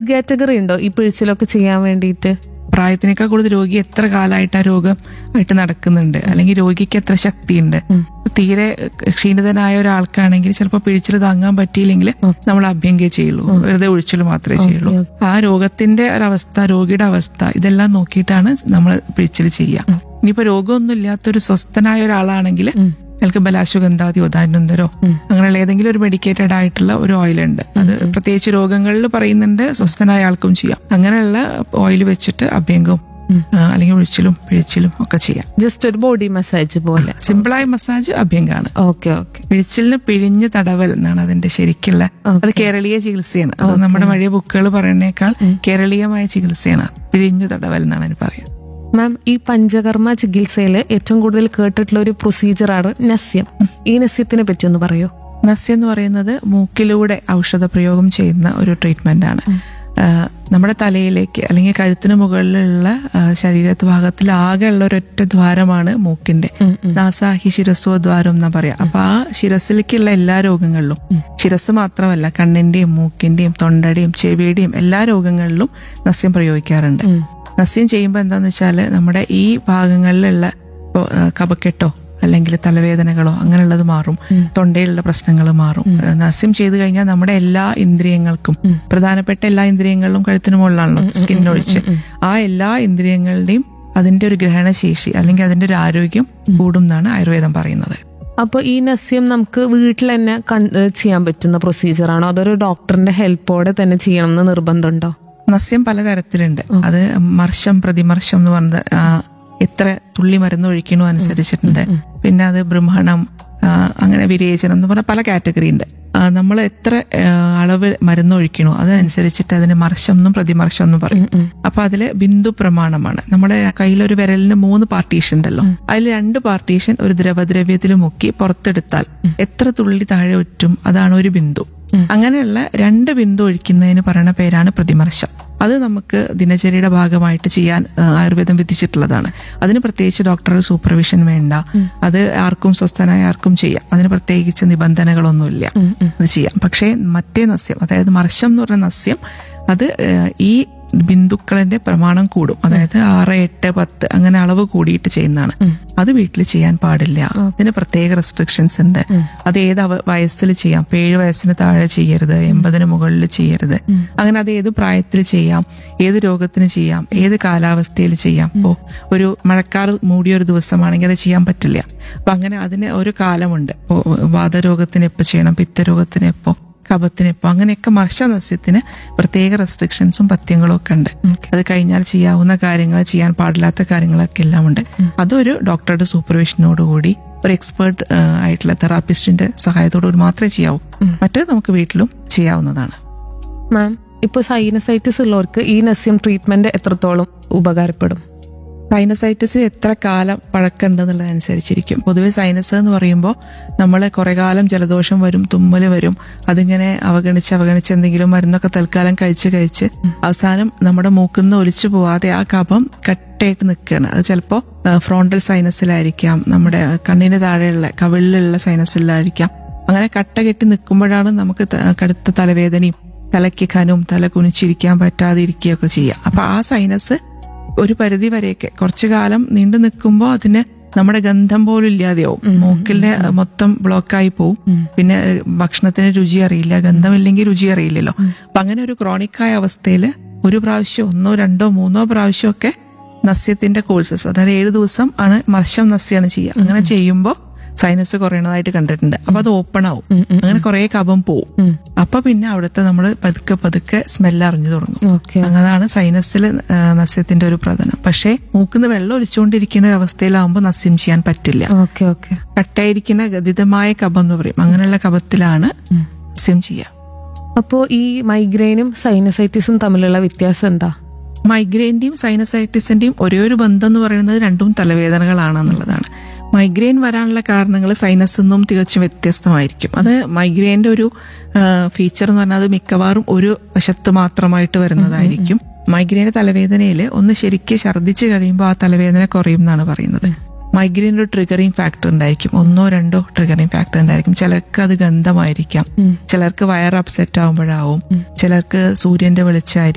age category ഉണ്ടോ ഈ പിഴിച്ചിലൊക്കെ ചെയ്യാൻ വേണ്ടിയിട്ട് പ്രായത്തിനേക്കാൾ കൂടുതൽ രോഗി എത്ര കാലമായിട്ട് ആ രോഗം ആയിട്ട് നടക്കുന്നുണ്ട് അല്ലെങ്കിൽ രോഗിക്ക് എത്ര ശക്തിയുണ്ട് തീരെ ക്ഷീണിതനായ ഒരാൾക്കാണെങ്കിൽ ചിലപ്പോൾ പിഴിച്ചിൽ താങ്ങാൻ പറ്റിയില്ലെങ്കിൽ നമ്മൾ അഭ്യംഗേ ചെയ്യുള്ളൂ വെറുതെ ഒഴിച്ചിൽ മാത്രമേ ചെയ്യുള്ളൂ ആ രോഗത്തിന്റെ ഒരവസ്ഥ രോഗിയുടെ അവസ്ഥ ഇതെല്ലാം നോക്കിയിട്ടാണ് നമ്മൾ പിഴിച്ചിൽ ചെയ്യുക ഇനിയിപ്പോ രോഗമൊന്നും ഇല്ലാത്തൊരു സ്വസ്ഥനായ ഒരാളാണെങ്കിൽ അയാൾക്ക് ബലാശുഗന്ധാതി ഉദാഹരണന്തരോ അങ്ങനെയുള്ള ഏതെങ്കിലും ഒരു മെഡിക്കേറ്റഡ് ആയിട്ടുള്ള ഒരു ഓയിൽ ഉണ്ട് അത് പ്രത്യേകിച്ച് രോഗങ്ങളിൽ പറയുന്നുണ്ട് സ്വസ്ഥനായ ആൾക്കും ചെയ്യാം അങ്ങനെയുള്ള ഓയിൽ വെച്ചിട്ട് അഭ്യംഗവും ആ, അല്ലെങ്കിൽ ഒഴിച്ചിലും പിഴിച്ചിലും ഒക്കെ ചെയ്യാം ജസ്റ്റ് ഒരു ബോഡി മസാജ് പോലെ സിമ്പിളായ മസാജ് അഭ്യംഗാണ് ഓക്കെ ഓക്കെ പിഴിച്ചിലിന് പിഴിഞ്ഞ് തടവൽ എന്നാണ് അതിന്റെ ശരിക്കുള്ള അത് കേരളീയ ചികിത്സയാണ് അത് നമ്മുടെ പഴയ ബുക്കുകൾ പറയുന്നേക്കാൾ കേരളീയമായ ചികിത്സയാണ് പിഴിഞ്ഞു തടവൽ എന്നാണ് അതിന് പറയുക മാം ഈ പഞ്ചകർമ്മ ചികിത്സയിൽ ഏറ്റവും കൂടുതൽ കേട്ടിട്ടുള്ള ഒരു പ്രൊസീജിയറാണ് നസ്യം ഈ നസ്യത്തിനെ പറ്റി ഒന്ന് പറയോ നസ്യ എന്ന് പറയുന്നത് മൂക്കിലൂടെ ഔഷധ പ്രയോഗം ചെയ്യുന്ന ഒരു ട്രീറ്റ്മെന്റ് ആണ് ആ, നമ്മുടെ തലയിലേക്ക് അല്ലെങ്കിൽ കഴുത്തിന് മുകളിലുള്ള ആ, ശരീരത്ത് ഭാഗത്തിൽ ആകെ ഉള്ള ഒരൊറ്റ ദ്വാരമാണ് മൂക്കിന്റെ നാസാഹി ശിരസ്വ ദ്വാരം എന്നാ പറയാ അപ്പൊ ആ ശിരസിലേക്കുള്ള എല്ലാ രോഗങ്ങളിലും ശിരസ് മാത്രമല്ല കണ്ണിന്റെയും മൂക്കിന്റെയും തൊണ്ടയുടെയും ചെവിയുടെയും എല്ലാ രോഗങ്ങളിലും നസ്യം പ്രയോഗിക്കാറുണ്ട് നസ്യം ചെയ്യുമ്പോൾ എന്താന്ന് വെച്ചാല് നമ്മുടെ ഈ ഭാഗങ്ങളിലുള്ള ഇപ്പോ, ആ, കഫക്കെട്ടോ അല്ലെങ്കിൽ തലവേദനകളോ അങ്ങനെയുള്ളത് മാറും തൊണ്ടയിലുള്ള പ്രശ്നങ്ങൾ മാറും ആ, നസ്യം ചെയ്തു കഴിഞ്ഞാൽ നമ്മുടെ എല്ലാ ഇന്ദ്രിയങ്ങൾക്കും പ്രധാനപ്പെട്ട എല്ലാ ഇന്ദ്രിയങ്ങളിലും കഴുത്തിന് മുകളിലാണല്ലോ സ്കിന്നൊഴിച്ച് ആ എല്ലാ ഇന്ദ്രിയങ്ങളുടെയും അതിന്റെ ഒരു ഗ്രഹണശേഷി അല്ലെങ്കിൽ അതിന്റെ ഒരു ആരോഗ്യം കൂടും എന്നാണ് ആയുർവേദം പറയുന്നത് അപ്പോൾ ഈ നസ്യം നമുക്ക് വീട്ടിൽ തന്നെ കൺ- ഏഹ് ചെയ്യാൻ പറ്റുന്ന പ്രൊസീജിയറാണോ അതൊരു ഡോക്ടറിന്റെ ഹെൽപ്പോടെ തന്നെ ചെയ്യണം എന്ന് നിർബന്ധമുണ്ടോ നസ്യം പലതരത്തിലുണ്ട് അത് മർഷം പ്രതിമർഷം എന്ന് പറഞ്ഞത് ആ, എത്ര തുള്ളി മരുന്ന് ഒഴിക്കണോ അനുസരിച്ചിട്ടുണ്ട് പിന്നെ അത് ബ്രഹ്മണം ആ, അങ്ങനെ വിരേചനം എന്ന് പറഞ്ഞ പല കാറ്റഗറി ഉണ്ട് നമ്മൾ എത്ര ആ, അളവ് മരുന്ന് ഒഴിക്കണോ അതനുസരിച്ചിട്ട് അതിന് മർഷം എന്നും പ്രതിമർഷം എന്നും പറയും അപ്പൊ അതില് ബിന്ദു പ്രമാണമാണ് നമ്മുടെ കയ്യിലൊരു വിരലിന് മൂന്ന് പാർട്ടീഷൻ ഉണ്ടല്ലോ അതിൽ രണ്ട് പാർട്ടീഷൻ ഒരു ദ്രവദ്രവ്യത്തിൽ മുക്കി പുറത്തെടുത്താൽ എത്ര തുള്ളി താഴെ ഒറ്റും അതാണ് ഒരു ബിന്ദു അങ്ങനെയുള്ള രണ്ട് ബിന്ദു ഒഴിക്കുന്നതിന് പറയുന്ന പേരാണ് പ്രതിമർശം അത് നമുക്ക് ദിനചര്യയുടെ ഭാഗമായിട്ട് ചെയ്യാൻ ആ, ആയുർവേദം വിധിച്ചിട്ടുള്ളതാണ് അതിന് പ്രത്യേകിച്ച് ഡോക്ടറുടെ സൂപ്പർവിഷൻ വേണ്ട അത് ആർക്കും സ്വസ്ഥനായ ആർക്കും ചെയ്യാം അതിന് പ്രത്യേകിച്ച് നിബന്ധനകളൊന്നുമില്ല അത് ചെയ്യാം പക്ഷേ മറ്റേ നസ്യം അതായത് മർശം എന്ന് പറഞ്ഞ നസ്യം അത് ആ, ഈ ബിന്ദുക്കളിന്റെ പ്രമാണം കൂടും അതായത് ആറ് എട്ട് പത്ത് അങ്ങനെ അളവ് കൂടിയിട്ട് ചെയ്യുന്നതാണ് അത് വീട്ടിൽ ചെയ്യാൻ പാടില്ല അതിന് പ്രത്യേക റെസ്ട്രിക്ഷൻസ് ഉണ്ട് അത് ഏത് അവ- വയസ്സിൽ ചെയ്യാം ഇപ്പൊ ഏഴ് വയസ്സിന് താഴെ ചെയ്യരുത് എൺപതിന് മുകളിൽ ചെയ്യരുത് അങ്ങനെ അത് ഏത് പ്രായത്തിൽ ചെയ്യാം ഏത് രോഗത്തിന് ചെയ്യാം ഏത് കാലാവസ്ഥയിൽ ചെയ്യാം ഇപ്പോ ഒരു മഴക്കാറ് മൂടിയ ഒരു ദിവസമാണെങ്കിൽ അത് ചെയ്യാൻ പറ്റില്ല അപ്പൊ അങ്ങനെ അതിന് ഒരു കാലമുണ്ട് ഇപ്പോ വാതരോഗത്തിന് എപ്പോ ചെയ്യണം പിത്തരോഗത്തിന് എപ്പോ കപത്തിന് എപ്പോ അങ്ങനെയൊക്കെ മർശനസ്യത്തിന് പ്രത്യേക റെസ്ട്രിക്ഷൻസും പഥ്യങ്ങളും ഒക്കെ ഉണ്ട് അത് കഴിഞ്ഞാൽ ചെയ്യാവുന്ന കാര്യങ്ങൾ ചെയ്യാൻ പാടില്ലാത്ത കാര്യങ്ങളൊക്കെ എല്ലാം ഉണ്ട് അതൊരു ഡോക്ടറുടെ സൂപ്പർവിഷനോടുകൂടി ഒരു എക്സ്പേർട്ട് ആയിട്ടുള്ള തെറാപ്പിസ്റ്റിന്റെ സഹായത്തോടുകൂടി മാത്രമേ ചെയ്യാവൂ മറ്റേ നമുക്ക് വീട്ടിലും ചെയ്യാവുന്നതാണ് മാം ഇപ്പോൾ സൈനസൈറ്റിസ് ഉള്ളവർക്ക് ഈ നസ്യം ട്രീറ്റ്മെന്റ് എത്രത്തോളം ഉപകാരപ്പെടും സൈനസൈറ്റിസ് എത്ര കാലം പഴക്കമുണ്ടെന്നുള്ളതനുസരിച്ചിരിക്കും പൊതുവെ സൈനസ് എന്ന് പറയുമ്പോൾ നമ്മൾ കുറെ കാലം ജലദോഷം വരും തുമ്മൽ വരും അതിങ്ങനെ അവഗണിച്ച് അവഗണിച്ച് എന്തെങ്കിലും മരുന്നൊക്കെ തൽക്കാലം കഴിച്ച് കഴിച്ച് അവസാനം നമ്മുടെ മൂക്കിന്ന് ഒലിച്ചു പോവാതെ ആ കഫം കട്ടയായിട്ട് നിൽക്കുകയാണ് അത് ചിലപ്പോൾ ഫ്രോണ്ടൽ സൈനസിലായിരിക്കാം നമ്മുടെ കണ്ണിന് താഴെയുള്ള കവിളിലുള്ള സൈനസിലായിരിക്കാം അങ്ങനെ കട്ട കെട്ടി നിൽക്കുമ്പോഴാണ് നമുക്ക് ത- കടുത്ത തലവേദനയും തലയ്ക്ക് ഖനവും തല കുനിച്ചിരിക്കാൻ പറ്റാതെ ഇരിക്കുകയൊക്കെ ചെയ്യാം അപ്പൊ ആ സൈനസ് ഒരു പരിധി വരെയൊക്കെ കുറച്ചു കാലം നീണ്ടു നിൽക്കുമ്പോൾ അതിന് നമ്മുടെ ഗന്ധം പോലും ഇല്ലാതെയാവും മൂക്കിലെ മൊത്തം ബ്ലോക്കായി പോവും പിന്നെ ഏഹ്, ഭക്ഷണത്തിന് രുചി അറിയില്ല ഗന്ധമില്ലെങ്കിൽ രുചി അറിയില്ലല്ലോ അപ്പൊ അങ്ങനെ ഒരു ക്രോണിക്കായ അവസ്ഥയിൽ ഒരു പ്രാവശ്യം ഒന്നോ രണ്ടോ മൂന്നോ പ്രാവശ്യമൊക്കെ നസ്യത്തിന്റെ കോഴ്സസ് അതായത് ഏഴു ദിവസം ആണ് മർശം നസ്യാണ് ചെയ്യുക അങ്ങനെ ചെയ്യുമ്പോൾ സൈനസ് കുറയണതായിട്ട് കണ്ടിട്ടുണ്ട് അപ്പൊ അത് ഓപ്പൺ ആവും അങ്ങനെ കുറെ കഫം പോവും അപ്പൊ പിന്നെ അവിടുത്തെ നമ്മൾ പതുക്കെ പതുക്കെ സ്മെല്ല് അറിഞ്ഞു തുടങ്ങും ഓക്കെ അതാണ് സൈനസിൽ നസ്യത്തിന്റെ ഒരു പ്രധാനം പക്ഷേ മൂക്കിന്ന് വെള്ളം ഒലിച്ചുകൊണ്ടിരിക്കുന്ന അവസ്ഥയിലാവുമ്പോൾ നസ്യം ചെയ്യാൻ പറ്റില്ല ഓക്കെ ഓക്കെ കട്ടായിരിക്കുന്ന ഗതിതമായ കഫം എന്ന് പറയും അങ്ങനെയുള്ള കഫത്തിലാണ് നസ്യം ചെയ്യുക അപ്പോൾ ഈ മൈഗ്രെയിനും സൈനസൈറ്റിസും തമ്മിലുള്ള വ്യത്യാസം എന്താ മൈഗ്രെയിന്റെയും സൈനസൈറ്റിസിന്റെയും ഒരേ ഒരു ബന്ധം എന്ന് പറയുന്നത് രണ്ടും തലവേദനകളാണെന്നുള്ളതാണ് മൈഗ്രെയിൻ വരാനുള്ള കാരണങ്ങൾ സൈനസ് നിന്നും തികച്ചും വ്യത്യസ്തമായിരിക്കും അത് മൈഗ്രെയിന്റെ ഒരു ഫീച്ചർ എന്ന് പറഞ്ഞാൽ അത് മിക്കവാറും ഒരു വശത്ത് മാത്രമായിട്ട് വരുന്നതായിരിക്കും മൈഗ്രെയിൻ തലവേദനയിൽ ഒന്ന് ശരിക്ക് ഛർദ്ദിച്ചു കഴിയുമ്പോൾ ആ തലവേദന കുറയും എന്നാണ് പറയുന്നത് മൈഗ്രെയിൻ ഒരു ട്രിഗറിങ് ഫാക്ടർ ഉണ്ടായിരിക്കും ഒന്നോ രണ്ടോ ട്രിഗറിങ് ഫാക്ടർ ഉണ്ടായിരിക്കും ചിലർക്ക് അത് ഗന്ധമായിരിക്കാം ചിലർക്ക് വയർ അപ്സെറ്റ് ആവുമ്പോഴാവും ചിലർക്ക് സൂര്യന്റെ വെളിച്ചമായിരിക്കും